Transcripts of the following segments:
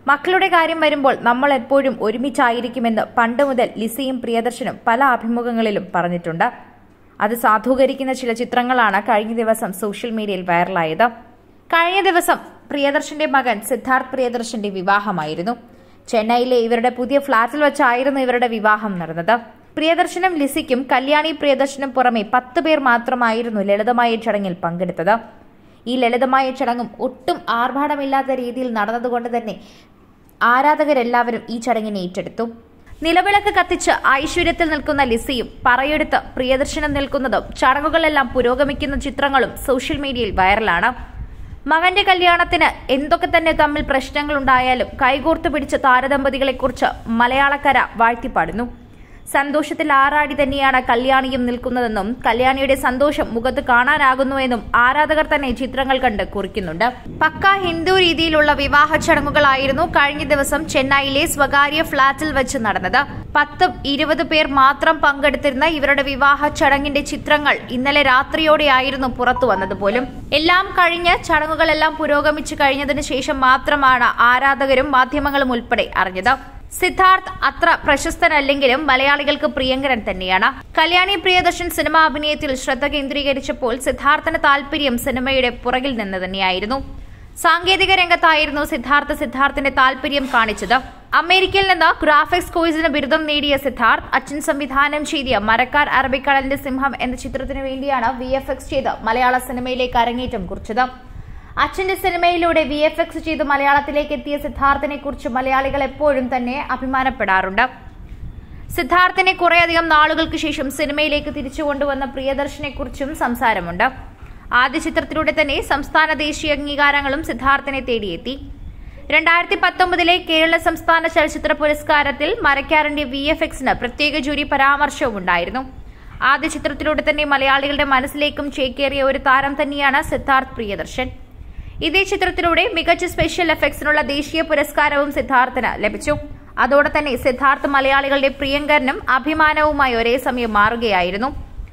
മക്കളുടെ കാര്യം വരുമ്പോൾ നമ്മൾ എപ്പോഴും ഒരുമിച്ചായിരിക്കുമെന്ന് പണ്ട് മുതൽ ലിസിയും പ്രിയദർശനും പല അഭിമുഖങ്ങളിലും പറഞ്ഞിട്ടുണ്ട് അത് സാധൂകരിക്കുന്ന ചില ചിത്രങ്ങളാണ് കഴിഞ്ഞ ദിവസം സോഷ്യൽ മീഡിയയിൽ വൈറലായത് കഴിഞ്ഞ ദിവസം പ്രിയദർശന്റെ മകൻ സിദ്ധാർത്ഥ് പ്രിയദർശന്റെ വിവാഹമായിരുന്നു ചെന്നൈയിലെ ഇവരുടെ പുതിയ ഫ്ളാറ്റിൽ വെച്ചായിരുന്നു ഇവരുടെ വിവാഹം നടന്നത് പ്രിയദർശനും ലിസിക്കും കല്യാണി പ്രിയദർശനും പുറമെ പത്ത് പേർ മാത്രമായിരുന്നു ലളിതമായ ചടങ്ങിൽ പങ്കെടുത്തത് ഈ ലളിതമായ ചടങ്ങും ഒട്ടും ആർഭാടമില്ലാത്ത രീതിയിൽ നടന്നതുകൊണ്ട് തന്നെ ആരാധകരെല്ലാവരും ഈ ചടങ്ങിനെ ഏറ്റെടുത്തു നിലവിളക്ക് കത്തിച്ച് ഐശ്വര്യത്തിൽ നിൽക്കുന്ന ലിസിയും പറയെടുത്ത് പ്രിയദർശനം നിൽക്കുന്നതും ചടങ്ങുകളെല്ലാം പുരോഗമിക്കുന്ന ചിത്രങ്ങളും സോഷ്യൽ മീഡിയയിൽ വൈറലാണ് മകന്റെ കല്യാണത്തിന് എന്തൊക്കെ തന്നെ തമ്മിൽ പ്രശ്നങ്ങളുണ്ടായാലും കൈകോർത്ത് പിടിച്ച താരദമ്പതികളെക്കുറിച്ച് മലയാളക്കര വാഴ്ത്തിപ്പാടുന്നു സന്തോഷത്തിൽ ആറാടി തന്നെയാണ് കല്യാണിയും നിൽക്കുന്നതെന്നും കല്യാണിയുടെ സന്തോഷം മുഖത്ത് കാണാനാകുന്നുവെന്നും ആരാധകർ തന്നെ ചിത്രങ്ങൾ കണ്ട് കുറിക്കുന്നുണ്ട് പക്ക ഹിന്ദു രീതിയിലുള്ള വിവാഹ ചടങ്ങുകളായിരുന്നു കഴിഞ്ഞ ദിവസം ചെന്നൈയിലെ സ്വകാര്യ ഫ്ളാറ്റിൽ വെച്ച് നടന്നത് പത്തും ഇരുപത് പേർ മാത്രം പങ്കെടുത്തിരുന്ന ഇവരുടെ വിവാഹ ചടങ്ങിന്റെ ചിത്രങ്ങൾ ഇന്നലെ രാത്രിയോടെയായിരുന്നു പുറത്തു വന്നത് പോലും എല്ലാം കഴിഞ്ഞ് ചടങ്ങുകളെല്ലാം പുരോഗമിച്ചു കഴിഞ്ഞതിന് ശേഷം മാത്രമാണ് ആരാധകരും മാധ്യമങ്ങളും ഉൾപ്പെടെ അറിഞ്ഞത് സിദ്ധാർത്ഥ് അത്ര പ്രശസ്തനല്ലെങ്കിലും മലയാളികൾക്ക് പ്രിയങ്കരൻ തന്നെയാണ് കല്യാണി പ്രിയദർശൻ സിനിമ അഭിനയത്തിൽ ശ്രദ്ധ കേന്ദ്രീകരിച്ചപ്പോൾ സിദ്ധാർത്ഥന് താല്പര്യം സിനിമയുടെ പുറകിൽ നിന്ന് തന്നെയായിരുന്നു സാങ്കേതിക രംഗത്തായിരുന്നു സിദ്ധാർത്ഥ സിദ്ധാർത്ഥിന്റെ താല്പര്യം കാണിച്ചത് അമേരിക്കയിൽ നിന്ന് ഗ്രാഫിക്സ് കോഴ്സിന് ബിരുദം നേടിയ സിദ്ധാർത്ഥ് അച്ഛൻ സംവിധാനം ചെയ്തിയ മരക്കാർ അറബിക്കടലിന്റെ സിംഹം എന്ന ചിത്രത്തിനു വേണ്ടിയാണ് വി എഫ് എക്സ് ചെയ്ത് മലയാള സിനിമയിലേക്ക് അരങ്ങേറ്റം കുറിച്ചത് അച്ഛന്റെ സിനിമയിലൂടെ വി എഫ് എക്സ് ചെയ്ത് മലയാളത്തിലേക്ക് എത്തിയ സിദ്ധാർത്ഥിനെ കുറിച്ച് മലയാളികൾ എപ്പോഴും തന്നെ അഭിമാനപ്പെടാറുണ്ട് സിദ്ധാർത്ഥിനെ കുറേയധികം നാളുകൾക്ക് ശേഷം സിനിമയിലേക്ക് തിരിച്ചു കൊണ്ടുവന്ന പ്രിയദർശനെ കുറിച്ചും സംസാരമുണ്ട് ആദ്യ ചിത്രത്തിലൂടെ തന്നെ സംസ്ഥാന ദേശീയ അംഗീകാരങ്ങളും സിദ്ധാർത്ഥിനെ തേടിയെത്തി രണ്ടായിരത്തി പത്തൊമ്പതിലെ കേരള സംസ്ഥാന ചലച്ചിത്ര പുരസ്കാരത്തിൽ മരക്കാരന്റെ വി എഫ് എക്സിന് പ്രത്യേക ജൂറി പരാമർശവും ഉണ്ടായിരുന്നു ആദ്യ ചിത്രത്തിലൂടെ തന്നെ മലയാളികളുടെ മനസ്സിലേക്കും ചേക്കേറിയ ഒരു താരം തന്നെയാണ് സിദ്ധാർത്ഥ് പ്രിയദർശൻ ഇതേ ചിത്രത്തിലൂടെ മികച്ച സ്പെഷ്യൽ എഫക്ട്സിനുള്ള ദേശീയ പുരസ്കാരവും സിദ്ധാർത്ഥിന് ലഭിച്ചു അതോടെ തന്നെ സിദ്ധാർത്ഥ് മലയാളികളുടെ പ്രിയങ്കരനും അഭിമാനവുമായി ഒരേ സമയം മാറുകയായിരുന്നു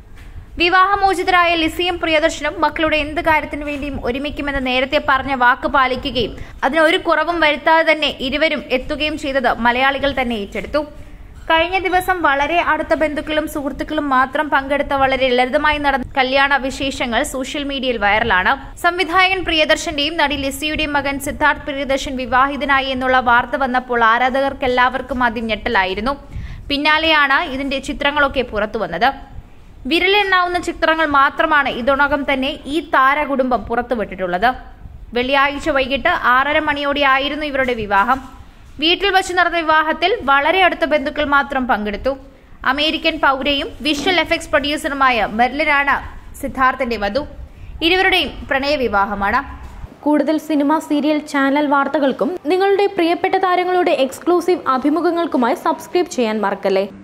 വിവാഹമോചിതരായ ലിസിയും പ്രിയദർശനും മക്കളുടെ എന്ത് കാര്യത്തിനു വേണ്ടിയും ഒരുമിക്കുമെന്ന് നേരത്തെ പറഞ്ഞ വാക്ക് പാലിക്കുകയും അതിന് ഒരു കുറവും വരുത്താതെ തന്നെ ഇരുവരും എത്തുകയും ചെയ്തത് മലയാളികൾ തന്നെ ഏറ്റെടുത്തു കഴിഞ്ഞ ദിവസം വളരെ അടുത്ത ബന്ധുക്കളും സുഹൃത്തുക്കളും മാത്രം പങ്കെടുത്ത വളരെ ലളിതമായി നടന്ന കല്യാണ വിശേഷങ്ങൾ സോഷ്യൽ മീഡിയയിൽ വൈറലാണ് സംവിധായകൻ പ്രിയദർശന്റെയും നടി ലിസിയുടെയും മകൻ സിദ്ധാർത്ഥ് പ്രിയദർശൻ വിവാഹിതനായി എന്നുള്ള വാർത്ത വന്നപ്പോൾ ആരാധകർക്കെല്ലാവർക്കും ആദ്യം ഞെട്ടലായിരുന്നു പിന്നാലെയാണ് ഇതിന്റെ ചിത്രങ്ങളൊക്കെ പുറത്തുവന്നത് വിരലെണ്ണാവുന്ന ചിത്രങ്ങൾ മാത്രമാണ് ഇതിനകം തന്നെ ഈ താരകുടുംബം പുറത്തുവിട്ടിട്ടുള്ളത് വെള്ളിയാഴ്ച വൈകിട്ട് ആറര മണിയോടെയായിരുന്നു ഇവരുടെ വിവാഹം വീട്ടിൽ വെച്ച് നടന്ന വിവാഹത്തിൽ വളരെ അടുത്ത ബന്ധുക്കൾ മാത്രം പങ്കെടുത്തു അമേരിക്കൻ പൗരയും വിഷ്വൽ എഫക്ട്സ് പ്രൊഡ്യൂസറുമായ മെർലിനാണ് സിദ്ധാർത്ഥിന്റെ വധു ഇരുവരുടെയും പ്രണയവിവാഹമാണ് കൂടുതൽ സിനിമ സീരിയൽ ചാനൽ വാർത്തകൾക്കും നിങ്ങളുടെ പ്രിയപ്പെട്ട താരങ്ങളുടെ എക്സ്ക്ലൂസീവ് അഭിമുഖങ്ങൾക്കുമായി സബ്സ്ക്രൈബ് ചെയ്യാൻ മറക്കല്ലേ